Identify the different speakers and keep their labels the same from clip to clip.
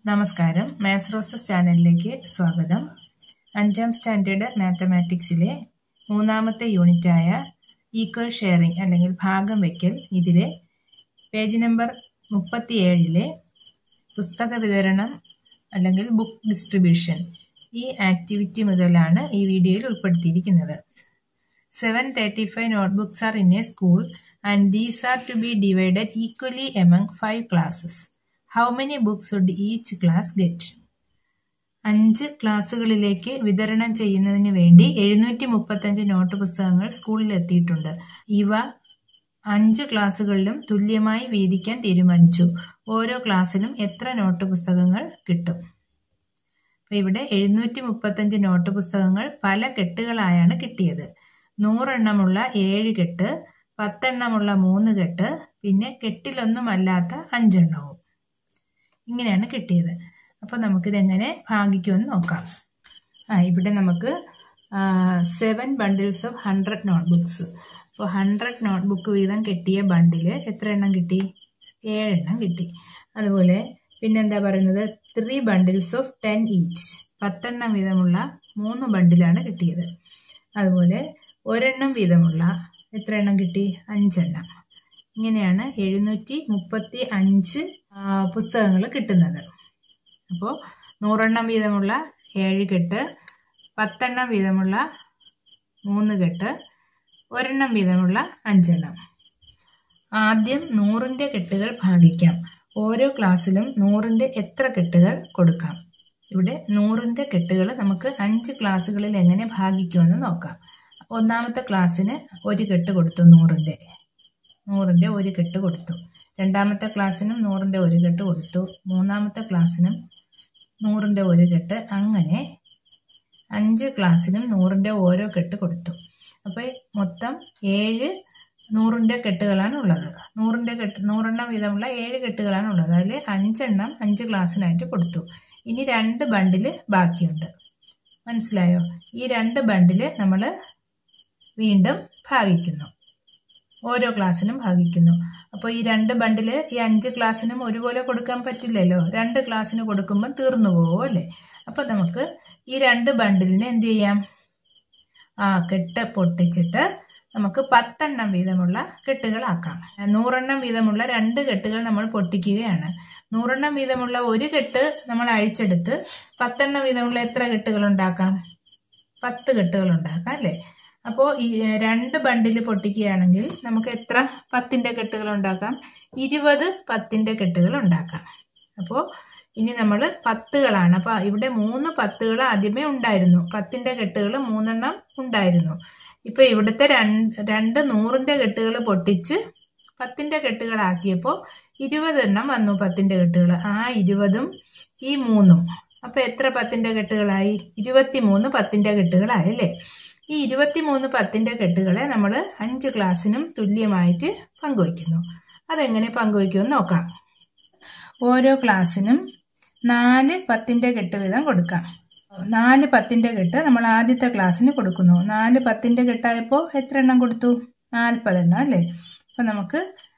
Speaker 1: നമസ്കാരം maths roses ചാനലിലേക്ക് സ്വാഗതം അഞ്ചാം സ്റ്റാൻഡേർഡ് മാത്തമാറ്റിക്സിലെ മൂന്നാമത്തെ യൂണിറ്റായ ഈക്വൽ ഷെയറിംഗ് അല്ലെങ്കിൽ ഭാഗം വയ്ക്കൽ ഇതിലെ പേജ് നമ്പർ മുപ്പത്തിയേഴിലെ പുസ്തക വിതരണം അല്ലെങ്കിൽ ബുക്ക് ഡിസ്ട്രിബ്യൂഷൻ ഈ ആക്ടിവിറ്റി മുതലാണ് ഈ വീഡിയോയിൽ ഉൾപ്പെടുത്തിയിരിക്കുന്നത് seven thirty five notebooks are in a school and these are to be divided equally among five classes how many books would each class get അഞ്ച് ക്ലാസ്സുകളിലേക്ക് വിതരണം ചെയ്യുന്നതിന് വേണ്ടി എഴുന്നൂറ്റി മുപ്പത്തഞ്ച് നോട്ട് പുസ്തകങ്ങൾ സ്കൂളിൽ എത്തിയിട്ടുണ്ട് ഇവ അഞ്ച് ക്ലാസ്സുകളിലും തുല്യമായി വീതിക്കാൻ തീരുമാനിച്ചു ഓരോ ക്ലാസ്സിലും എത്ര നോട്ട് പുസ്തകങ്ങൾ കിട്ടും അപ്പോൾ ഇവിടെ എഴുന്നൂറ്റി മുപ്പത്തഞ്ച് നോട്ട് പുസ്തകങ്ങൾ പല കെട്ടുകളായാണ് കിട്ടിയത് നൂറെണ്ണമുള്ള ഏഴ് കെട്ട് പത്തെണ്ണമുള്ള മൂന്ന് കെട്ട് പിന്നെ കെട്ടിലൊന്നുമല്ലാത്ത അഞ്ചെണ്ണവും ഇങ്ങനെയാണ് കിട്ടിയത് അപ്പോൾ നമുക്കിതെങ്ങനെ ഭാഗിക്കുമെന്ന് നോക്കാം ആ ഇവിടെ നമുക്ക് seven bundles of hundred notebooks അപ്പോൾ ഹൺഡ്രഡ് നോട്ട്ബുക്ക് വീതം കിട്ടിയ ബണ്ടിൽ എത്ര എണ്ണം കിട്ടി ഏഴെണ്ണം കിട്ടി അതുപോലെ പിന്നെന്താ പറയുന്നത് three bundles of ten each പത്തെണ്ണം വീതമുള്ള മൂന്ന് ബണ്ടിലാണ് കിട്ടിയത് അതുപോലെ ഒരെണ്ണം വീതമുള്ള എത്ര എണ്ണം കിട്ടി അഞ്ചെണ്ണം ഇങ്ങനെയാണ് എഴുന്നൂറ്റി മുപ്പത്തി അഞ്ച് പുസ്തകങ്ങൾ കിട്ടുന്നത് അപ്പോൾ നൂറെണ്ണം വീതമുള്ള ഏഴ് കെട്ട് പത്തെണ്ണം വീതമുള്ള മൂന്ന് കെട്ട് ഒരെണ്ണം വീതമുള്ള അഞ്ചെണ്ണം ആദ്യം നൂറിൻ്റെ കെട്ടുകൾ ഭാഗിക്കാം ഓരോ ക്ലാസ്സിലും നൂറിൻ്റെ എത്ര കെട്ടുകൾ കൊടുക്കാം ഇവിടെ നൂറിൻ്റെ കെട്ടുകൾ നമുക്ക് അഞ്ച് ക്ലാസ്സുകളിൽ എങ്ങനെ ഭാഗിക്കുമെന്ന് നോക്കാം ഒന്നാമത്തെ ക്ലാസ്സിന് ഒരു കെട്ട് കൊടുത്തു നൂറിൻ്റെ നൂറിൻ്റെ ഒരു കെട്ട് കൊടുത്തു രണ്ടാമത്തെ ക്ലാസ്സിനും നൂറിൻ്റെ ഒരു കെട്ട് കൊടുത്തു മൂന്നാമത്തെ ക്ലാസ്സിനും നൂറിൻ്റെ ഒരു കെട്ട് അങ്ങനെ അഞ്ച് ക്ലാസ്സിനും നൂറിൻ്റെ ഓരോ കെട്ട് കൊടുത്തു അപ്പോൾ മൊത്തം ഏഴ് നൂറിൻ്റെ കെട്ടുകളാണ് ഉള്ളത് നൂറിൻ്റെ കെട്ട് നൂറെണ്ണം വീതമുള്ള ഏഴ് കെട്ടുകളാണ് ഉള്ളത് അതിൽ അഞ്ചെണ്ണം അഞ്ച് ക്ലാസ്സിനായിട്ട് കൊടുത്തു ഇനി രണ്ട് ബണ്ടിൽ ബാക്കിയുണ്ട് മനസ്സിലായോ ഈ രണ്ട് ബണ്ടിൽ നമ്മൾ വീണ്ടും ഭാഗിക്കുന്നു ഓരോ ക്ലാസ്സിനും ഭാഗിക്കുന്നു അപ്പോൾ ഈ രണ്ട് ബണ്ടിൽ ഈ അഞ്ച് ക്ലാസ്സിനും ഒരുപോലെ കൊടുക്കാൻ പറ്റില്ലല്ലോ രണ്ട് ക്ലാസ്സിന് കൊടുക്കുമ്പോൾ തീർന്നു പോകുമോ അല്ലേ അപ്പോൾ നമുക്ക് ഈ രണ്ട് ബണ്ടിലിനെ എന്ത് ചെയ്യാം ആ കെട്ട് പൊട്ടിച്ചിട്ട് നമുക്ക് പത്തെണ്ണം വീതമുള്ള കെട്ടുകളാക്കാം നൂറെണ്ണം വീതമുള്ള രണ്ട് കെട്ടുകൾ നമ്മൾ പൊട്ടിക്കുകയാണ് നൂറെണ്ണം വീതമുള്ള ഒരു കെട്ട് നമ്മൾ അഴിച്ചെടുത്ത് പത്തെണ്ണം വീതമുള്ള എത്ര കെട്ടുകൾ ഉണ്ടാക്കാം പത്ത് കെട്ടുകൾ ഉണ്ടാക്കാം അല്ലേ അപ്പോൾ ഈ രണ്ട് ബണ്ടിൽ പൊട്ടിക്കുകയാണെങ്കിൽ നമുക്ക് എത്ര പത്തിൻ്റെ കെട്ടുകൾ ഉണ്ടാക്കാം ഇരുപത് പത്തിൻ്റെ കെട്ടുകൾ ഉണ്ടാക്കാം അപ്പോൾ ഇനി നമ്മൾ പത്തുകളാണ് അപ്പോൾ ഇവിടെ മൂന്ന് പത്തുകൾ ആദ്യമേ ഉണ്ടായിരുന്നു പത്തിൻ്റെ കെട്ടുകൾ മൂന്നെണ്ണം ഉണ്ടായിരുന്നു ഇപ്പോൾ ഇവിടുത്തെ രണ്ട് രണ്ട് നൂറിൻ്റെ കെട്ടുകൾ പൊട്ടിച്ച് പത്തിൻ്റെ കെട്ടുകളാക്കിയപ്പോൾ ഇരുപതെണ്ണം വന്നു പത്തിൻ്റെ കെട്ടുകൾ ആ ഇരുപതും ഈ മൂന്നും അപ്പോൾ എത്ര പത്തിൻ്റെ കെട്ടുകളായി ഇരുപത്തി മൂന്ന് പത്തിൻ്റെ കെട്ടുകളായി അല്ലേ ഈ ഇരുപത്തിമൂന്ന് പത്തിൻ്റെ കെട്ടുകളെ നമ്മൾ അഞ്ച് ക്ലാസ്സിനും തുല്യമായിട്ട് പങ്കുവയ്ക്കുന്നു അതെങ്ങനെ പങ്കുവയ്ക്കുമെന്ന് നോക്കാം ഓരോ ക്ലാസ്സിനും നാല് പത്തിൻ്റെ കെട്ട് വീതം കൊടുക്കാം നാല് പത്തിൻ്റെ കെട്ട് നമ്മൾ ആദ്യത്തെ ക്ലാസ്സിന് കൊടുക്കുന്നു നാല് പത്തിൻ്റെ കെട്ടായപ്പോൾ എത്ര എണ്ണം കൊടുത്തു നാൽപ്പതെണ്ണം അല്ലേ അപ്പോൾ നമുക്ക്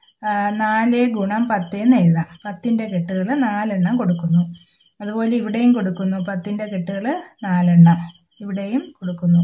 Speaker 1: നാല് ഗുണം പത്ത് എന്ന് എഴുതാം പത്തിൻ്റെ കെട്ടുകൾ നാലെണ്ണം കൊടുക്കുന്നു അതുപോലെ ഇവിടെയും കൊടുക്കുന്നു പത്തിൻ്റെ കെട്ടുകൾ നാലെണ്ണം ഇവിടെയും കൊടുക്കുന്നു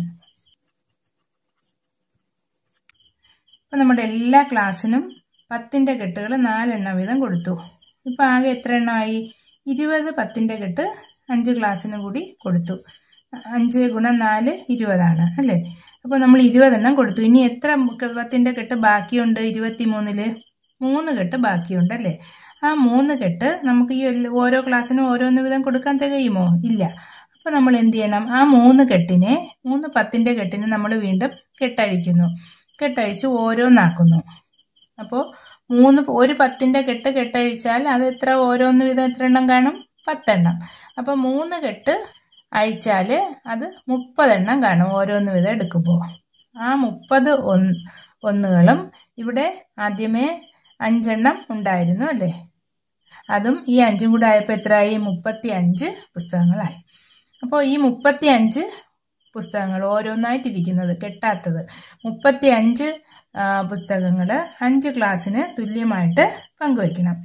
Speaker 1: അപ്പോൾ നമ്മുടെ എല്ലാ ക്ലാസ്സിനും പത്തിൻ്റെ കെട്ടുകൾ നാലെണ്ണം വീതം കൊടുത്തു ഇപ്പോൾ ആകെ എത്ര എണ്ണമായി ഇരുപത് പത്തിൻ്റെ കെട്ട് അഞ്ച് ക്ലാസ്സിനും കൂടി കൊടുത്തു അഞ്ച് ഗുണം നാല് ഇരുപതാണ് അല്ലേ അപ്പോൾ നമ്മൾ ഇരുപതെണ്ണം കൊടുത്തു ഇനി എത്ര പത്തിൻ്റെ കെട്ട് ബാക്കിയുണ്ട് ഇരുപത്തി മൂന്നിൽ മൂന്ന് കെട്ട് ബാക്കിയുണ്ട് അല്ലേ ആ മൂന്ന് കെട്ട് നമുക്ക് ഈ ഓരോ ക്ലാസ്സിനും ഓരോന്ന് വീതം കൊടുക്കാൻ തികയുമോ ഇല്ല അപ്പോൾ നമ്മൾ എന്ത് ചെയ്യണം ആ മൂന്ന് കെട്ടിനെ മൂന്ന് പത്തിൻ്റെ കെട്ടിനെ നമ്മൾ വീണ്ടും കെട്ടഴിക്കുന്നു കെട്ടഴിച്ച് ഓരോന്നാക്കുന്നു അപ്പോൾ മൂന്ന് ഒരു പത്തിൻ്റെ കെട്ട് കെട്ടഴിച്ചാൽ അത് എത്ര ഓരോന്ന് വീതം എത്ര എണ്ണം കാണും പത്തെണ്ണം അപ്പോൾ മൂന്ന് കെട്ട് അഴിച്ചാൽ അത് മുപ്പതെണ്ണം കാണും ഓരോന്ന് വീതം എടുക്കുമ്പോൾ ആ മുപ്പത് ഒന്ന് ഒന്നുകളും ഇവിടെ ആദ്യമേ അഞ്ചെണ്ണം ഉണ്ടായിരുന്നു അല്ലേ അതും ഈ അഞ്ചും കൂടെ ആയപ്പോൾ എത്രയായി മുപ്പത്തി അഞ്ച് പുസ്തകങ്ങളായി അപ്പോൾ ഈ മുപ്പത്തി അഞ്ച് പുസ്തകങ്ങൾ ഓരോന്നായിട്ടിരിക്കുന്നത് കെട്ടാത്തത് മുപ്പത്തി അഞ്ച് പുസ്തകങ്ങൾ അഞ്ച് ക്ലാസ്സിന് തുല്യമായിട്ട് പങ്കുവയ്ക്കണം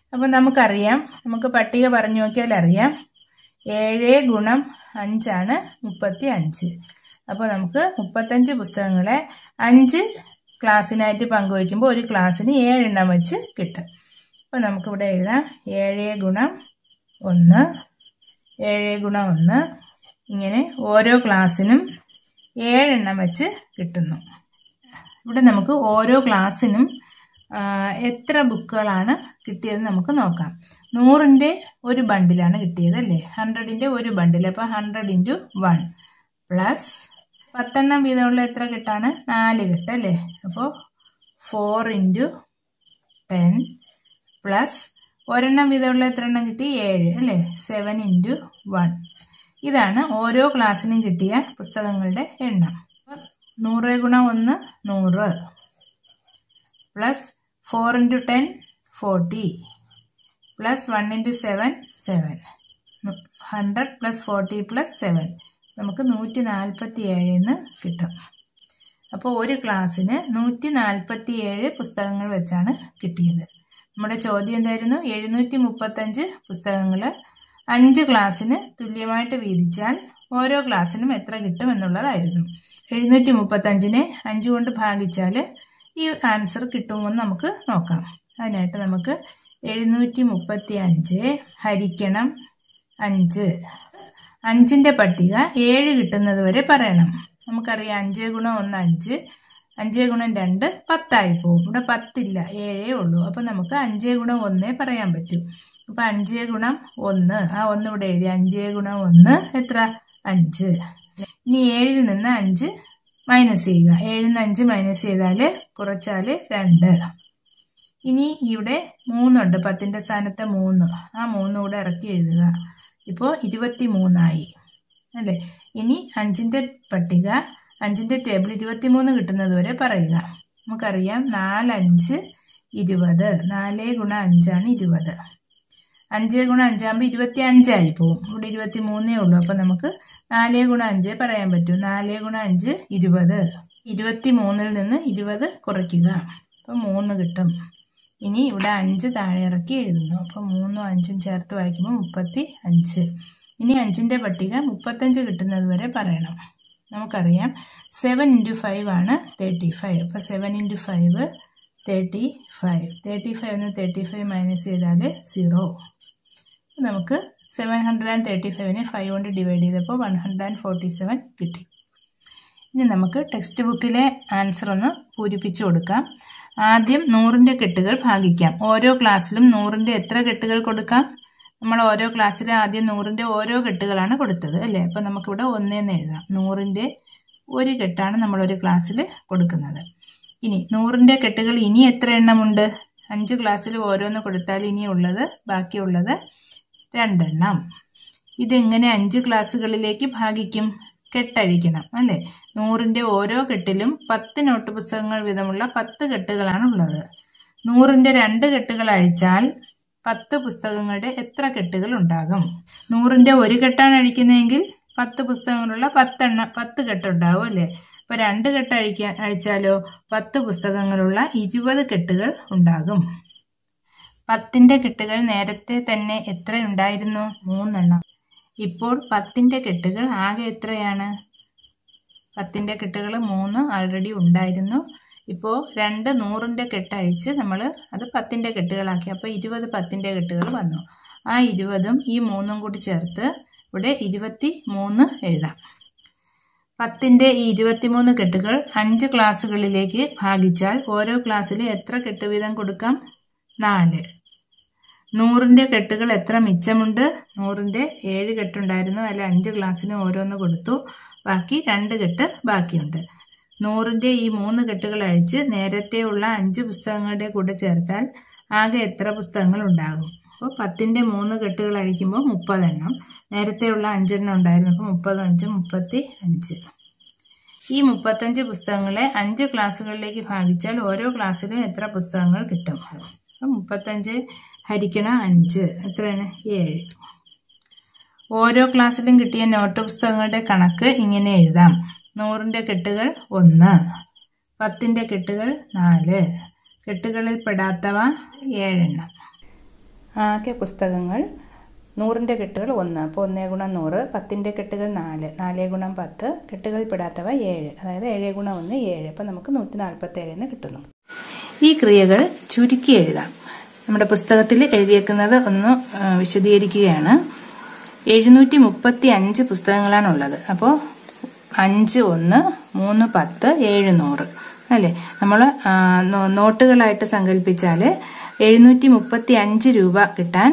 Speaker 1: അപ്പം നമുക്കറിയാം നമുക്ക് പട്ടിക പറഞ്ഞു നോക്കിയാൽ അറിയാം ഏഴ് ഗുണം അഞ്ചാണ് മുപ്പത്തി അഞ്ച് അപ്പോൾ നമുക്ക് മുപ്പത്തഞ്ച് പുസ്തകങ്ങളെ അഞ്ച് ക്ലാസ്സിനായിട്ട് പങ്കുവയ്ക്കുമ്പോൾ ഒരു ക്ലാസ്സിന് ഏഴെണ്ണം വെച്ച് കിട്ടും അപ്പോൾ നമുക്കിവിടെ എഴുതാം ഏഴ് ഗുണം ഒന്ന് ഏഴ് ഗുണം ഒന്ന് ഇങ്ങനെ ഓരോ ക്ലാസ്സിനും ഏഴെണ്ണം വെച്ച് കിട്ടുന്നു ഇവിടെ നമുക്ക് ഓരോ ക്ലാസ്സിനും എത്ര ബുക്കുകളാണ് കിട്ടിയത് നമുക്ക് നോക്കാം നൂറിൻ്റെ ഒരു ബണ്ടിലാണ് കിട്ടിയത് അല്ലേ ഹൺഡ്രഡിൻ്റെ ഒരു ബണ്ടിൽ അപ്പോൾ ഹൺഡ്രഡ് ഇൻറ്റു വൺ പ്ലസ് പത്തെണ്ണം വീതമുള്ള എത്ര കെട്ടാണ് നാല് കെട്ട് അല്ലേ അപ്പോൾ ഫോർ ഇൻറ്റു ടെൻ പ്ലസ് ഒരെണ്ണം വീതമുള്ള എത്ര എണ്ണം കിട്ടി ഏഴ് അല്ലേ സെവൻ ഇൻറ്റു വൺ ഇതാണ് ഓരോ ക്ലാസ്സിനും കിട്ടിയ പുസ്തകങ്ങളുടെ എണ്ണം നൂറ് ഗുണം ഒന്ന് നൂറ് plus four into ten forty plus one into seven seven hundred plus forty plus seven നമുക്ക് നൂറ്റി നാൽപ്പത്തി ഏഴിന്ന് കിട്ടും അപ്പോൾ ഒരു ക്ലാസ്സിന് നൂറ്റി നാൽപ്പത്തി ഏഴ് പുസ്തകങ്ങൾ വെച്ചാണ് കിട്ടിയത് നമ്മുടെ ചോദ്യം എന്തായിരുന്നു എഴുന്നൂറ്റി മുപ്പത്തഞ്ച് പുസ്തകങ്ങൾ അഞ്ച് ക്ലാസ്സിന് തുല്യമായിട്ട് വീതിച്ചാൽ ഓരോ ക്ലാസ്സിനും എത്ര കിട്ടും എന്നുള്ളതായിരുന്നു എഴുന്നൂറ്റി മുപ്പത്തഞ്ചിനെ അഞ്ച് കൊണ്ട് ഭാഗിച്ചാൽ ഈ ആൻസർ കിട്ടുമെന്ന് നമുക്ക് നോക്കാം അതിനായിട്ട് നമുക്ക് എഴുന്നൂറ്റി മുപ്പത്തി അഞ്ച് ഹരിക്കണം അഞ്ച് അഞ്ചിൻ്റെ പട്ടിക ഏഴ് കിട്ടുന്നത് വരെ പറയണം നമുക്കറിയാം അഞ്ച് ഗുണം ഒന്ന് അഞ്ച് അഞ്ച് ഗുണം രണ്ട് പത്തായി പോകും ഇവിടെ പത്തില്ല ഏഴേ ഉള്ളൂ അപ്പോൾ നമുക്ക് അഞ്ച് ഗുണം ഒന്നേ പറയാൻ പറ്റും അപ്പോൾ അഞ്ച് ഗുണം ഒന്ന് ആ ഒന്ന് ഇവിടെ എഴുതി അഞ്ച് ഗുണം ഒന്ന് എത്ര അഞ്ച് ഇനി ഏഴിൽ നിന്ന് അഞ്ച് മൈനസ് ചെയ്യുക ഏഴിൽ നിന്ന് അഞ്ച് മൈനസ് ചെയ്താൽ കുറച്ചാൽ രണ്ട് ഇനി ഇവിടെ മൂന്നുണ്ട് പത്തിൻ്റെ സ്ഥാനത്ത് മൂന്ന് ആ മൂന്ന് കൂടെ ഇറക്കി എഴുതുക ഇപ്പോൾ ഇരുപത്തി മൂന്നായി അല്ലേ ഇനി അഞ്ചിൻ്റെ പട്ടിക അഞ്ചിൻ്റെ ടേബിൾ ഇരുപത്തി മൂന്ന് കിട്ടുന്നത് വരെ പറയുക നമുക്കറിയാം നാലഞ്ച് ഇരുപത് നാല് ഗുണം അഞ്ചാണ് ഇരുപത് അഞ്ച് ഗുണം അഞ്ചാകുമ്പോൾ ഇരുപത്തി അഞ്ചായി പോവും ഇവിടെ ഇരുപത്തി മൂന്നേ ഉള്ളൂ അപ്പോൾ നമുക്ക് നാല് ഗുണം അഞ്ച് പറയാൻ പറ്റും നാല് ഗുണം അഞ്ച് ഇരുപത് ഇരുപത്തി മൂന്നിൽ നിന്ന് ഇരുപത് കുറയ്ക്കുക അപ്പോൾ മൂന്ന് കിട്ടും ഇനി ഇവിടെ അഞ്ച് താഴെ ഇറക്കി എഴുതുന്നു അപ്പോൾ മൂന്നും അഞ്ചും ചേർത്ത് വായിക്കുമ്പോൾ മുപ്പത്തി അഞ്ച് ഇനി അഞ്ചിൻ്റെ പട്ടിക മുപ്പത്തഞ്ച് കിട്ടുന്നത് വരെ പറയണം നമുക്കറിയാം സെവൻ ഇൻറ്റു ഫൈവ് ആണ് തേർട്ടി ഫൈവ് അപ്പോൾ seven into five thirty five thirty five എന്ന് തേർട്ടി ഫൈവ് മൈനസ് ചെയ്താൽ സീറോ നമുക്ക് സെവൻ ഹൺഡ്രഡ് ആൻഡ് തേർട്ടി ഫൈവിനെ ഫൈവ് കൊണ്ട് ഡിവൈഡ് ചെയ്തപ്പോൾ one hundred and forty seven കിട്ടി ഇനി നമുക്ക് ടെക്സ്റ്റ് ബുക്കിലെ ആൻസർ ഒന്ന് പൂരിപ്പിച്ചു കൊടുക്കാം ആദ്യം നൂറിൻ്റെ കെട്ടുകൾ ഭാഗിക്കാം ഓരോ ക്ലാസ്സിലും നൂറിൻ്റെ എത്ര കെട്ടുകൾ കൊടുക്കാം നമ്മൾ ഓരോ ക്ലാസ്സിലും ആദ്യം നൂറിൻ്റെ ഓരോ കെട്ടുകളാണ് കൊടുത്തത് അല്ലേ അപ്പോൾ നമുക്കിവിടെ ഒന്നേന്ന് എഴുതാം നൂറിൻ്റെ ഒരു കെട്ടാണ് നമ്മളൊരു ക്ലാസ്സിൽ കൊടുക്കുന്നത് ഇനി നൂറിൻ്റെ കെട്ടുകൾ ഇനി എത്ര എണ്ണമുണ്ട് അഞ്ച് ക്ലാസ്സിൽ ഓരോന്ന് കൊടുത്താൽ ഇനിയുള്ളത് ബാക്കിയുള്ളത് രണ്ടെണ്ണം ഇതെങ്ങനെ അഞ്ച് ക്ലാസ്സുകളിലേക്ക് ഭാഗിക്കും കെട്ടഴിക്കണം അല്ലേ നൂറിൻ്റെ ഓരോ കെട്ടിലും പത്ത് നോട്ട് പുസ്തകങ്ങൾ വീതമുള്ള പത്ത് കെട്ടുകളാണ് ഉള്ളത് നൂറിൻ്റെ രണ്ട് കെട്ടുകൾ അഴിച്ചാൽ പത്ത് പുസ്തകങ്ങളുടെ എത്ര കെട്ടുകൾ ഉണ്ടാകും നൂറിൻ്റെ ഒരു കെട്ടാണ് അഴിക്കുന്നതെങ്കിൽ പത്ത് പുസ്തകങ്ങളുള്ള പത്തെണ്ണ പത്ത് കെട്ടുണ്ടാവും അല്ലേ അപ്പോൾ രണ്ട് കെട്ട് അഴിക്കാൻ അഴിച്ചാലോ പത്ത് പുസ്തകങ്ങളുള്ള ഇരുപത് കെട്ടുകൾ ഉണ്ടാകും പത്തിൻ്റെ കെട്ടുകൾ നേരത്തെ തന്നെ എത്ര ഉണ്ടായിരുന്നു മൂന്നെണ്ണം ഇപ്പോൾ പത്തിൻ്റെ കെട്ടുകൾ ആകെ എത്രയാണ് പത്തിൻ്റെ കെട്ടുകൾ മൂന്ന് ആൾറെഡി ഉണ്ടായിരുന്നു ഇപ്പോൾ രണ്ട് നൂറിൻ്റെ കെട്ട് അഴിച്ച് നമ്മൾ അത് പത്തിൻ്റെ കെട്ടുകളാക്കി അപ്പോൾ ഇരുപത് പത്തിൻ്റെ കെട്ടുകൾ വന്നു ആ ഇരുപതും ഈ മൂന്നും കൂടി ചേർത്ത് ഇവിടെ ഇരുപത്തി മൂന്ന് എഴുതാം പത്തിൻ്റെ ഈ ഇരുപത്തിമൂന്ന് കെട്ടുകൾ അഞ്ച് ക്ലാസ്സുകളിലേക്ക് ഭാഗിച്ചാൽ ഓരോ ക്ലാസ്സിൽ എത്ര കെട്ട് വീതം കൊടുക്കാം നാല് നൂറിൻ്റെ കെട്ടുകൾ എത്ര മിച്ചമുണ്ട് നൂറിൻ്റെ ഏഴ് കെട്ടുണ്ടായിരുന്നു അതിൽ അഞ്ച് ക്ലാസ്സിന് ഓരോന്ന് കൊടുത്തു ബാക്കി രണ്ട് കെട്ട് ബാക്കിയുണ്ട് നൂറിൻ്റെ ഈ മൂന്ന് കെട്ടുകൾ അഴിച്ച് നേരത്തെയുള്ള അഞ്ച് പുസ്തകങ്ങളുടെ കൂടെ ചേർത്താൽ ആകെ എത്ര പുസ്തകങ്ങൾ ഉണ്ടാകും അപ്പോൾ പത്തിൻ്റെ മൂന്ന് കെട്ടുകൾ അഴിക്കുമ്പോൾ മുപ്പതെണ്ണം നേരത്തെയുള്ള അഞ്ചെണ്ണം ഉണ്ടായിരുന്നു അപ്പോൾ മുപ്പത് അഞ്ച് മുപ്പത്തി അഞ്ച് ഈ മുപ്പത്തഞ്ച് പുസ്തകങ്ങളെ അഞ്ച് ക്ലാസ്സുകളിലേക്ക് ഭാഗിച്ചാൽ ഓരോ ക്ലാസ്സിലും എത്ര പുസ്തകങ്ങൾ കിട്ടും അപ്പം മുപ്പത്തഞ്ച് ഹരിക്കണം അഞ്ച് എത്രയാണ് ഏഴ് ഓരോ ക്ലാസ്സിലും കിട്ടിയ നോട്ട് പുസ്തകങ്ങളുടെ കണക്ക് ഇങ്ങനെ എഴുതാം നൂറിൻ്റെ കെട്ടുകൾ ഒന്ന് പത്തിൻ്റെ കെട്ടുകൾ നാല് കെട്ടുകളിൽ പെടാത്തവ ഏഴെണ്ണം ആകെ പുസ്തകങ്ങൾ നൂറിൻ്റെ കെട്ടുകൾ ഒന്ന് അപ്പോൾ ഒന്നേ ഗുണം നൂറ് പത്തിൻ്റെ കെട്ടുകൾ നാല് നാല് ഗുണം പത്ത് കെട്ടുകൾ പെടാത്തവ ഏഴ് അതായത് ഏഴ് ഗുണം ഒന്ന് ഏഴ് അപ്പോൾ നമുക്ക് നൂറ്റി നാൽപ്പത്തേഴ് എന്ന് കിട്ടുന്നു ഈ ക്രിയകൾ ചുരുക്കി എഴുതാം നമ്മുടെ പുസ്തകത്തിൽ എഴുതിയേക്കുന്നത് ഒന്ന് വിശദീകരിക്കുകയാണ് എഴുന്നൂറ്റി മുപ്പത്തി അഞ്ച് പുസ്തകങ്ങളാണുള്ളത് അപ്പോൾ അഞ്ച് ഒന്ന് മൂന്ന് പത്ത് ഏഴ് നൂറ് അല്ലേ നമ്മൾ നോട്ടുകളായിട്ട് സങ്കല്പിച്ചാൽ എഴുന്നൂറ്റി മുപ്പത്തി അഞ്ച് രൂപ കിട്ടാൻ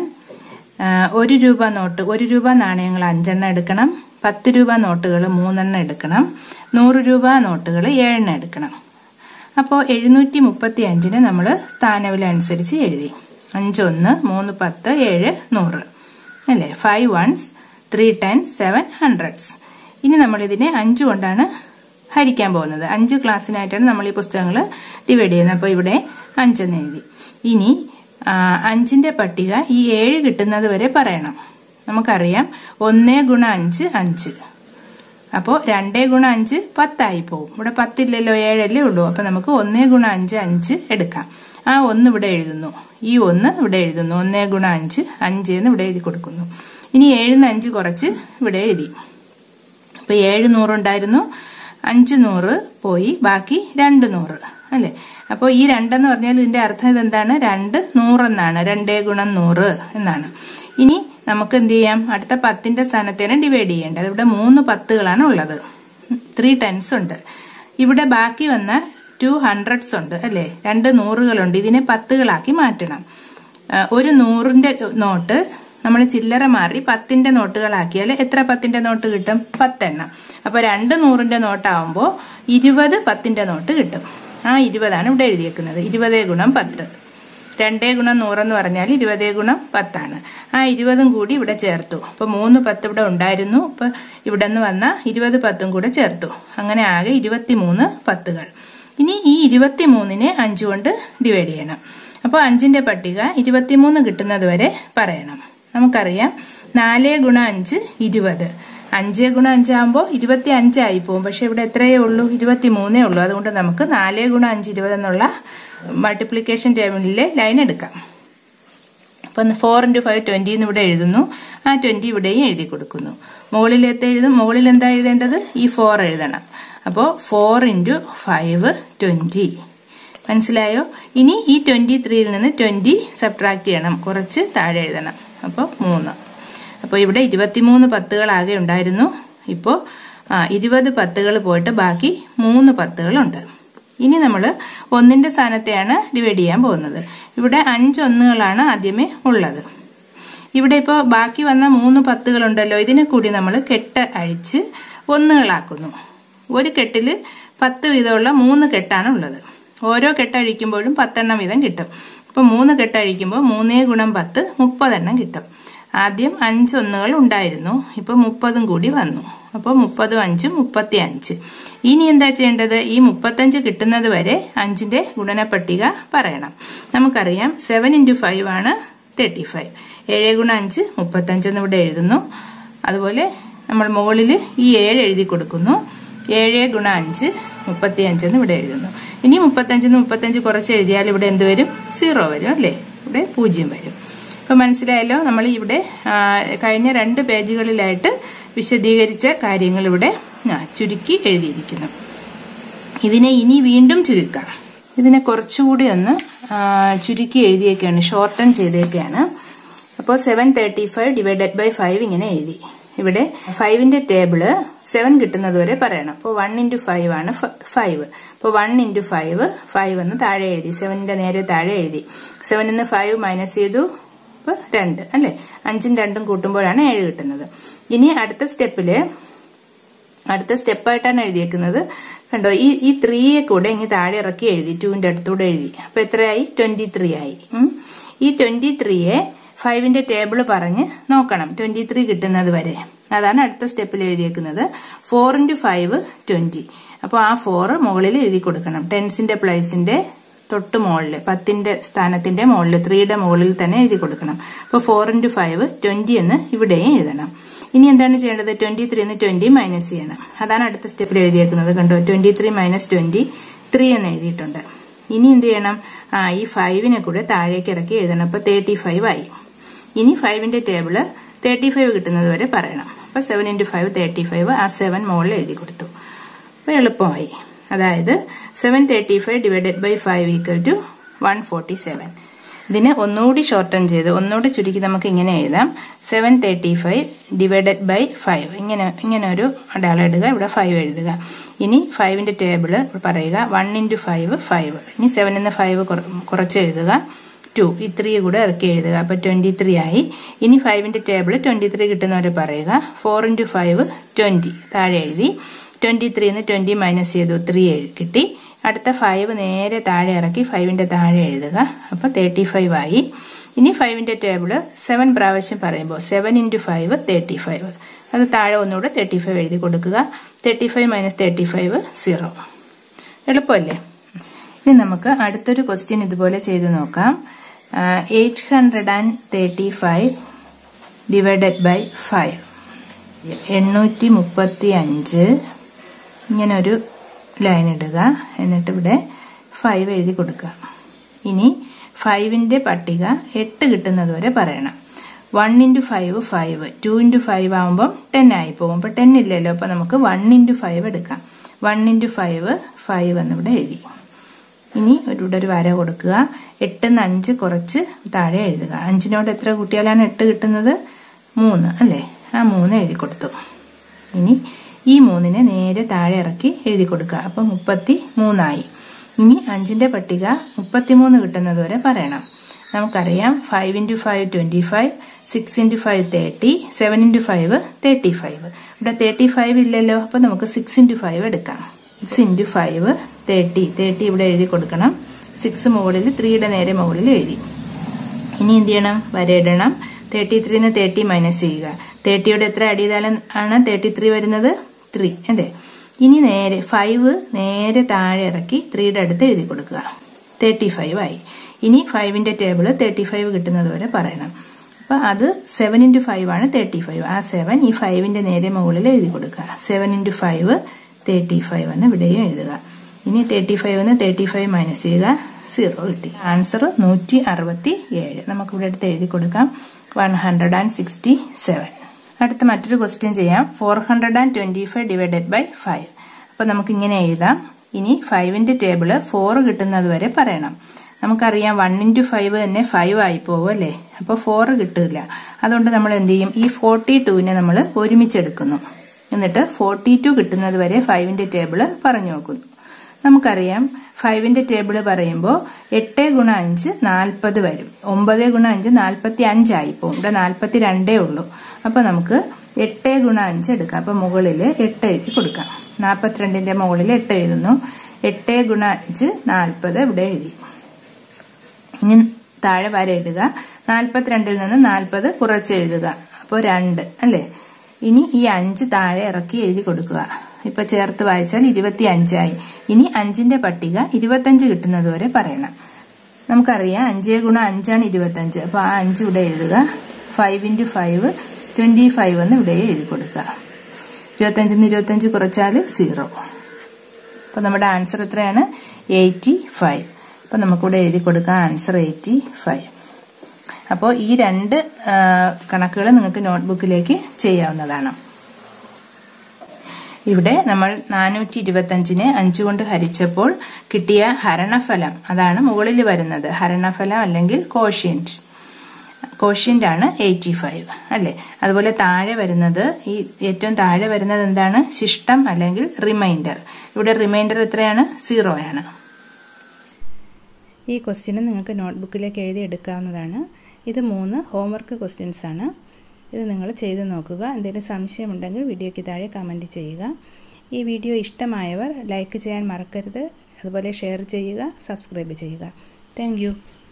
Speaker 1: ഒരു രൂപ നോട്ട് ഒരു രൂപ നാണയങ്ങൾ അഞ്ചെണ്ണം എടുക്കണം പത്ത് രൂപ നോട്ടുകൾ മൂന്നെണ്ണം എടുക്കണം നൂറ് രൂപ നോട്ടുകൾ ഏഴെണ്ണം എടുക്കണം അപ്പോൾ എഴുന്നൂറ്റി മുപ്പത്തി അഞ്ചിന് നമ്മൾ സ്ഥാനവില അനുസരിച്ച് എഴുതി അഞ്ചൊന്ന് മൂന്ന് പത്ത് ഏഴ് നൂറ് അല്ലേ five ones three tens seven hundreds ഇനി നമ്മൾ ഇതിനെ അഞ്ച് കൊണ്ടാണ് ഹരിക്കാൻ പോകുന്നത് അഞ്ച് ക്ലാസ്സിനായിട്ടാണ് നമ്മൾ ഈ പുസ്തകങ്ങൾ ഡിവൈഡ് ചെയ്യുന്നത് അപ്പോൾ ഇവിടെ അഞ്ചെന്ന് എഴുതി ഇനി അഞ്ചിന്റെ പട്ടിക ഈ ഏഴ് കിട്ടുന്നത് വരെ പറയണം നമുക്കറിയാം ഒന്നേ ഗുണ അഞ്ച് അഞ്ച് അപ്പോൾ രണ്ടേ ഗുണ അഞ്ച് പത്തായി പോകും ഇവിടെ പത്തില്ലല്ലോ ഏഴല്ലേ ഉള്ളൂ അപ്പൊ നമുക്ക് ഒന്നേ ഗുണ അഞ്ച് അഞ്ച് എടുക്കാം ആ ഒന്ന് ഇവിടെ എഴുതുന്നു ഈ ഒന്ന് ഇവിടെ എഴുതുന്നു ഒന്നേ ഗുണ അഞ്ച് അഞ്ച് എന്ന് ഇവിടെ എഴുതി കൊടുക്കുന്നു ഇനി ഏഴിന്ന് അഞ്ച് കുറച്ച് ഇവിടെ എഴുതി അപ്പൊ ഏഴ് നൂറുണ്ടായിരുന്നു അഞ്ച് നൂറ് പോയി ബാക്കി രണ്ട് നൂറ് അല്ലെ അപ്പോൾ ഈ രണ്ടെന്ന് പറഞ്ഞാൽ ഇതിന്റെ അർത്ഥം ഇതെന്താണ് രണ്ട് നൂറെന്നാണ് രണ്ടേ ഗുണം നൂറ് എന്നാണ് ഇനി നമുക്ക് എന്ത് ചെയ്യാം അടുത്ത പത്തിന്റെ സ്ഥാനത്തേനെ ഡിവൈഡ് ചെയ്യേണ്ടത് ഇവിടെ മൂന്ന് പത്തുകളാണ് ഉള്ളത് ത്രീ ടെൻസ് ഉണ്ട് ഇവിടെ ബാക്കി വന്ന ടു ഹൺഡ്രഡ്സ് ഉണ്ട് അല്ലെ രണ്ട് നൂറുകളുണ്ട് ഇതിനെ പത്തുകളാക്കി മാറ്റണം ഒരു നൂറിന്റെ നോട്ട് നമ്മൾ ചില്ലറ മാറി പത്തിന്റെ നോട്ടുകളാക്കിയാൽ എത്ര പത്തിന്റെ നോട്ട് കിട്ടും പത്തെണ്ണം അപ്പൊ രണ്ട് നൂറിന്റെ നോട്ടാവുമ്പോൾ ഇരുപത് പത്തിന്റെ നോട്ട് കിട്ടും ആ ഇരുപതാണ് ഇവിടെ എഴുതിയേക്കുന്നത് ഇരുപതേ ഗുണം പത്ത് രണ്ടേ ഗുണം നൂറെന്ന് പറഞ്ഞാൽ ഇരുപതേ ഗുണം പത്താണ് ആ ഇരുപതും കൂടി ഇവിടെ ചേർത്തു അപ്പൊ മൂന്ന് പത്ത് ഇവിടെ ഉണ്ടായിരുന്നു ഇപ്പൊ ഇവിടെ നിന്ന് വന്ന ഇരുപത് പത്തും കൂടെ ചേർത്തു അങ്ങനെ ആകെ ഇരുപത്തിമൂന്ന് പത്തുകൾ ഇനി ഈ ഇരുപത്തിമൂന്നിനെ അഞ്ചു കൊണ്ട് ഡിവൈഡ് ചെയ്യണം അപ്പോൾ അഞ്ചിന്റെ പട്ടിക ഇരുപത്തിമൂന്ന് കിട്ടുന്നത് വരെ പറയണം നമുക്കറിയാം നാല് ഗുണം അഞ്ച് ഇരുപത് അഞ്ച് ഗുണം അഞ്ചാകുമ്പോൾ ഇരുപത്തി അഞ്ചായി പോകും പക്ഷെ ഇവിടെ എത്രയേ ഉള്ളൂ ഇരുപത്തി മൂന്നേ ഉള്ളൂ അതുകൊണ്ട് നമുക്ക് നാല് ഗുണം അഞ്ച് ഇരുപത് എന്നുള്ള മൾട്ടിപ്ലിക്കേഷൻ ടേബിളിലെ ലൈൻ എടുക്കാം അപ്പം ഫോർ ഇൻറ്റു ഫൈവ് ട്വന്റി എന്ന് ഇവിടെ എഴുതുന്നു ആ ട്വന്റി ഇവിടെയും എഴുതി കൊടുക്കുന്നു മുകളിലത്തെ എഴുതും മുകളിൽ എന്താ എഴുതേണ്ടത് ഈ ഫോർ എഴുതണം അപ്പോൾ ഫോർ ഇൻറ്റു ഫൈവ് ട്വന്റി മനസ്സിലായോ ഇനി ഈ ട്വന്റി ത്രീയിൽ നിന്ന് ട്വന്റി സബ്ട്രാക്ട് ചെയ്യണം കുറച്ച് താഴെ എഴുതണം അപ്പോൾ മൂന്ന് അപ്പോൾ ഇവിടെ ഇരുപത്തിമൂന്ന് പത്തുകൾ ആകെ ഉണ്ടായിരുന്നു ഇപ്പോൾ ഇരുപത് പത്തുകൾ പോയിട്ട് ബാക്കി മൂന്ന് പത്തുകളുണ്ട് ഇനി നമ്മൾ ഒന്നിന്റെ സ്ഥാനത്തെയാണ് ഡിവൈഡ് ചെയ്യാൻ പോകുന്നത് ഇവിടെ അഞ്ച് ഒന്നുകളാണ് ആദ്യമേ ഉള്ളത് ഇവിടെ ഇപ്പോൾ ബാക്കി വന്ന മൂന്ന് പത്തുകളുണ്ടല്ലോ ഇതിനെ കൂടി നമ്മൾ കെട്ട് അഴിച്ച് ഒന്നുകളാക്കുന്നു ഒരു കെട്ടിൽ പത്ത് വീതമുള്ള മൂന്ന് കെട്ടാണ് ഉള്ളത് ഓരോ കെട്ടഴിക്കുമ്പോഴും പത്തെണ്ണം വീതം കിട്ടും അപ്പോൾ മൂന്ന് കെട്ടഴിക്കുമ്പോൾ മൂന്നേ ഗുണം പത്ത് മുപ്പതെണ്ണം കിട്ടും ആദ്യം അഞ്ച് ഒന്നുകൾ ഉണ്ടായിരുന്നു ഇപ്പൊ മുപ്പതും കൂടി വന്നു അപ്പോൾ മുപ്പതും അഞ്ചും മുപ്പത്തി അഞ്ച് ഇനി എന്താ ചെയ്യേണ്ടത് ഈ മുപ്പത്തഞ്ച് കിട്ടുന്നത് വരെ അഞ്ചിന്റെ ഗുണനപ്പട്ടിക പറയണം നമുക്കറിയാം സെവൻ ഇൻറ്റു ഫൈവ് ആണ് തേർട്ടി ഫൈവ് ഏഴ് ഗുണം അഞ്ച് മുപ്പത്തഞ്ച് എന്ന് ഇവിടെ എഴുതുന്നു അതുപോലെ നമ്മൾ മുകളിൽ ഈ ഏഴ് എഴുതി കൊടുക്കുന്നു ഏഴ് ഗുണം അഞ്ച് മുപ്പത്തി അഞ്ചെന്ന് ഇവിടെ എഴുതുന്നു ഇനി മുപ്പത്തഞ്ചിന്ന് മുപ്പത്തഞ്ച് കുറച്ച് എഴുതിയാൽ ഇവിടെ എന്ത് വരും സീറോ വരും അല്ലേ ഇവിടെ പൂജ്യം വരും ഇപ്പൊ മനസ്സിലായല്ലോ നമ്മൾ ഇവിടെ കഴിഞ്ഞ രണ്ട് പേജുകളിലായിട്ട് വിശദീകരിച്ച കാര്യങ്ങൾ ഇവിടെ ചുരുക്കി എഴുതിയിരിക്കുന്നു ഇതിനെ ഇനി വീണ്ടും ചുരുക്കാം ഇതിനെ കുറച്ചുകൂടി ഒന്ന് ചുരുക്കി എഴുതിയേക്കാണ് ഷോർട്ടൺ ചെയ്തേക്കാണ് അപ്പോൾ seven thirty five divided by five ഇങ്ങനെ എഴുതി ഇവിടെ ഫൈവിന്റെ ടേബിള് സെവൻ കിട്ടുന്നത് വരെ പറയണം അപ്പോൾ വൺ ഇൻറ്റു ഫൈവ് ആണ് ഫൈവ് അപ്പോൾ വൺ ഇൻറ്റു ഫൈവ് ഫൈവ് എന്ന് താഴെ എഴുതി സെവനിന്റെ നേരെ താഴെ എഴുതി സെവനിൽ നിന്ന് ഫൈവ് മൈനസ് ചെയ്തു അപ്പോൾ രണ്ട് അല്ലെ അഞ്ചും രണ്ടും കൂട്ടുമ്പോഴാണ് ഏഴ് കിട്ടുന്നത് ഇനി അടുത്ത സ്റ്റെപ്പില് അടുത്ത സ്റ്റെപ്പായിട്ടാണ് എഴുതിയേക്കുന്നത് കണ്ടോ ഈ ഈ ത്രീയെ കൂടെ ഇനി താഴെ ഇറക്കി എഴുതി ടുവിന്റെ അടുത്തൂടെ എഴുതി അപ്പൊ എത്രയായി ട്വന്റി ത്രീ ആയി ഈ ട്വന്റി ത്രീയെ ഫൈവിന്റെ ടേബിൾ പറഞ്ഞ് നോക്കണം ട്വന്റി ത്രീ കിട്ടുന്നത് വരെ അതാണ് അടുത്ത സ്റ്റെപ്പിൽ എഴുതിയേക്കുന്നത് ഫോർ ഇൻറ്റു ഫൈവ് ട്വന്റി അപ്പോൾ ആ ഫോർ മുകളിൽ എഴുതി കൊടുക്കണം ടെൻസിന്റെ പ്ലേസിന്റെ തൊട്ട് മുകളിൽ പത്തിന്റെ സ്ഥാനത്തിന്റെ മുകളിൽ ത്രീയുടെ മുകളിൽ തന്നെ എഴുതി കൊടുക്കണം അപ്പോൾ ഫോർ ഇൻറ്റു ഫൈവ് ട്വന്റി എന്ന് ഇവിടെയും എഴുതണം ഇനി എന്താണ് ചെയ്യേണ്ടത് ട്വന്റി ത്രീ എന്ന് ട്വന്റി മൈനസ് ചെയ്യണം അതാണ് അടുത്ത സ്റ്റെപ്പിൽ എഴുതിയേക്കുന്നത് കണ്ടോ twenty three minus twenty three എന്ന് എഴുതിയിട്ടുണ്ട് ഇനി എന്ത് ചെയ്യണം ആ ഈ ഫൈവിനെ കൂടെ താഴേക്ക് ഇറക്കി എഴുതണം അപ്പൊ തേർട്ടി ഫൈവ് ആയി ഇനി ഫൈവിന്റെ ടേബിള് തേർട്ടി ഫൈവ് കിട്ടുന്നത് വരെ പറയണം അപ്പൊ seven into five thirty five ആ സെവൻ മുകളിൽ എഴുതി കൊടുത്തു അപ്പൊ എളുപ്പമായി അതായത് seven thirty five divided by five equal to one forty seven ഇതിനെ ഒന്നുകൂടി ഷോർട്ടൺ ചെയ്ത് ഒന്നുകൂടി ചുരുക്കി നമുക്ക് ഇങ്ങനെ എഴുതാം seven thirty five divided by five ഇങ്ങനെ ഇങ്ങനെ ഒരു അടയാളം ഇടുക ഇവിടെ ഫൈവ് എഴുതുക ഇനി ഫൈവിന്റെ ടേബിള് പറയുക വൺ ഇൻറ്റു ഫൈവ് ഫൈവ് ഇനി സെവനിൽ നിന്ന് ഫൈവ് കുറച്ച് എഴുതുക ടു ഈ ത്രീ കൂടെ ഇറക്കി എഴുതുക അപ്പൊ ട്വന്റി ത്രീ ആയി ഇനി ഫൈവിന്റെ ടേബിൾ ട്വന്റി ത്രീ കിട്ടുന്നവരെ പറയുക ഫോർ ഇൻറ്റു ഫൈവ് ട്വന്റി താഴെ എഴുതി ട്വന്റി ത്രീന്ന് ട്വന്റി മൈനസ് ചെയ്തു ത്രീ കിട്ടി അടുത്ത ഫൈവ് നേരെ താഴെ ഇറക്കി ഫൈവിന്റെ താഴെ എഴുതുക അപ്പോൾ തേർട്ടി ഫൈവ് ആയി ഇനി ഫൈവിന്റെ ടേബിള് സെവൻ പ്രാവശ്യം പറയുമ്പോൾ seven into five thirty five അത് താഴെ ഒന്നുകൂടെ തേർട്ടി ഫൈവ് എഴുതി കൊടുക്കുക thirty five minus thirty five zero എളുപ്പമല്ലേ ഇനി നമുക്ക് അടുത്തൊരു ക്വസ്റ്റ്യൻ ഇതുപോലെ ചെയ്തു നോക്കാം eight hundred and thirty five divided by five എണ്ണൂറ്റി മുപ്പത്തി അഞ്ച് ഇങ്ങനെ ഒരു ലൈൻ ഇടുക എന്നിട്ട് ഇവിടെ ഫൈവ് എഴുതി കൊടുക്കുക ഇനി ഫൈവിന്റെ പട്ടിക എട്ട് കിട്ടുന്നത് വരെ പറയണം one into five five two into five ആകുമ്പം ടെൻ ആയി പോകും അപ്പൊ ടെൻ ഇല്ലല്ലോ അപ്പൊ നമുക്ക് വൺ ഇൻറ്റു ഫൈവ് എടുക്കാം വൺ ഇൻറ്റു ഫൈവ് ഫൈവ് എന്നിവിടെ എഴുതി ഇനി ഇവിടെ ഒരു വര കൊടുക്കുക എട്ടിന്ന് അഞ്ച് കുറച്ച് താഴെ എഴുതുക അഞ്ചിനോട് എത്ര കൂട്ടിയാലാണ് എട്ട് കിട്ടുന്നത് മൂന്ന് അല്ലേ ആ മൂന്ന് എഴുതി കൊടുത്തു ഇനി ഈ മൂന്നിനെ നേരെ താഴെ ഇറക്കി എഴുതി കൊടുക്കുക അപ്പൊ മുപ്പത്തി മൂന്നായി ഇനി അഞ്ചിന്റെ പട്ടിക മുപ്പത്തിമൂന്ന് കിട്ടുന്നത് വരെ പറയണം നമുക്കറിയാം five into five twenty five six into five thirty seven into five thirty five ഇവിടെ തേർട്ടി ഫൈവ് ഇല്ലല്ലോ അപ്പൊ നമുക്ക് സിക്സ് ഇൻറ്റു ഫൈവ് എടുക്കാം six into five thirty thirty ഇവിടെ എഴുതി കൊടുക്കണം സിക്സ് മുകളിൽ ത്രീയുടെ നേരെ മുകളിൽ എഴുതി ഇനി എന്ത് ചെയ്യണം വരയിടണം തേർട്ടി ത്രീന്ന് തേർട്ടി മൈനസ് ചെയ്യുക തേർട്ടിയുടെ എത്ര അടിയതാലം ആണ് തേർട്ടി ത്രീ വരുന്നത് ത്രീ അല്ലേ ഇനി നേരെ ഫൈവ് നേരെ താഴെ ഇറക്കി ത്രീയുടെ അടുത്ത് എഴുതി കൊടുക്കുക തേർട്ടി ഫൈവ് ആയി ഇനി ഫൈവിന്റെ ടേബിള് തേർട്ടി ഫൈവ് കിട്ടുന്നത് വരെ പറയണം അപ്പൊ അത് സെവൻ ഇൻറ്റു ഫൈവ് ആണ് തേർട്ടി ഫൈവ് ആ സെവൻ ഈ ഫൈവിന്റെ നേരെ മുകളിൽ എഴുതി കൊടുക്കുക seven into five thirty five എന്ന് ഇവിടെയും എഴുതുക ഇനി thirty five thirty five minus ചെയ്യുക സീറോ കിട്ടി ആൻസർ നൂറ്റി അറുപത്തി ഏഴ് നമുക്ക് ഇവിടെ അടുത്ത് എഴുതി കൊടുക്കാം one hundred and sixty seven അടുത്ത മറ്റൊരു ക്വസ്റ്റ്യൻ ചെയ്യാം four hundred and twenty five divided by five അപ്പൊ നമുക്ക് ഇങ്ങനെ എഴുതാം ഇനി ഫൈവിന്റെ ടേബിള് ഫോർ കിട്ടുന്നത് വരെ പറയണം നമുക്കറിയാം വൺ ഇൻറ്റു ഫൈവ് തന്നെ ഫൈവ് ആയി പോകും അല്ലേ അപ്പൊ ഫോർ കിട്ടില്ല അതുകൊണ്ട് നമ്മൾ എന്ത് ചെയ്യും ഈ ഫോർട്ടി ടുവിനെ നമ്മൾ ഒരുമിച്ചെടുക്കുന്നു എന്നിട്ട് ഫോർട്ടി ടു കിട്ടുന്നത് വരെ ഫൈവിന്റെ ടേബിള് പറഞ്ഞു നോക്കുന്നു നമുക്കറിയാം ഫൈവിന്റെ ടേബിള് പറയുമ്പോൾ എട്ട് ഗുണ അഞ്ച് നാൽപ്പത് വരും ഒമ്പത് ഗുണ അഞ്ച് നാൽപ്പത്തി അഞ്ചായി പോകും ഇവിടെ നാൽപ്പത്തി രണ്ടേ ഉള്ളൂ അപ്പൊ നമുക്ക് എട്ട് ഗുണ അഞ്ച് എടുക്കാം അപ്പൊ മുകളിൽ എട്ട് എഴുതി കൊടുക്കാം നാൽപ്പത്തിരണ്ടിന്റെ മുകളിൽ എട്ട് എഴുതുന്നു എട്ട് ഗുണ അഞ്ച് നാൽപ്പത് ഇവിടെ എഴുതി ഇനി താഴെ വര ഇടുക നാൽപ്പത്തിരണ്ടിൽ നിന്ന് നാൽപ്പത് കുറച്ച് എഴുതുക അപ്പോൾ രണ്ട് അല്ലേ ഇനി ഈ അഞ്ച് താഴെ ഇറക്കി എഴുതി കൊടുക്കുക ഇപ്പൊ ചേർത്ത് വായിച്ചാൽ ഇരുപത്തി അഞ്ചായി ഇനി അഞ്ചിന്റെ പട്ടിക ഇരുപത്തഞ്ച് കിട്ടുന്നത് വരെ പറയണം നമുക്കറിയാം അഞ്ചേ ഗുണം അഞ്ചാണ് ഇരുപത്തഞ്ച് അപ്പൊ ആ അഞ്ച് ഇവിടെ എഴുതുക five into five twenty five എന്ന് ഇവിടെ എഴുതി കൊടുക്കുക ഇരുപത്തഞ്ചിന്ന് ഇരുപത്തഞ്ച് കുറച്ചാൽ സീറോ അപ്പൊ നമ്മുടെ ആൻസർ എത്രയാണ് എയ്റ്റി ഫൈവ് അപ്പൊ നമുക്കിവിടെ എഴുതി കൊടുക്കാം ആൻസർ എയ്റ്റി ഫൈവ് അപ്പോൾ ഈ രണ്ട് കണക്കുകൾ നിങ്ങൾക്ക് നോട്ട്ബുക്കിലേക്ക് ചെയ്യാവുന്നതാണ് ഇവിടെ നമ്മൾ നാനൂറ്റി ഇരുപത്തഞ്ചിനെ അഞ്ചു കൊണ്ട് ഹരിച്ചപ്പോൾ കിട്ടിയ ഹരണഫലം അതാണ് മുകളിൽ വരുന്നത് ഹരണഫലം അല്ലെങ്കിൽ കോഷ്യന്റ് കോഷ്യന്റ് ആണ് എയ്റ്റി ഫൈവ് അല്ലെ അതുപോലെ താഴെ വരുന്നത് ഈ ഏറ്റവും താഴെ വരുന്നത് എന്താണ് ശിഷ്ടം അല്ലെങ്കിൽ റിമൈൻഡർ ഇവിടെ റിമൈൻഡർ എത്രയാണ് സീറോ ആണ്
Speaker 2: ഈ ക്വസ്റ്റ്യന് നിങ്ങൾക്ക് നോട്ട്ബുക്കിലേക്ക് എഴുതി എടുക്കാവുന്നതാണ് ഇത് മൂന്ന് ഹോംവർക്ക് ക്വസ്റ്റ്യൻസ് ആണ് ഇത് നിങ്ങൾ ചെയ്തു നോക്കുക എന്തെങ്കിലും സംശയമുണ്ടെങ്കിൽ വീഡിയോയ്ക്ക് താഴെ കമൻറ്റ് ചെയ്യുക ഈ വീഡിയോ ഇഷ്ടമായവർ ലൈക്ക് ചെയ്യാൻ മറക്കരുത് അതുപോലെ ഷെയർ ചെയ്യുക സബ്സ്ക്രൈബ് ചെയ്യുക താങ്ക്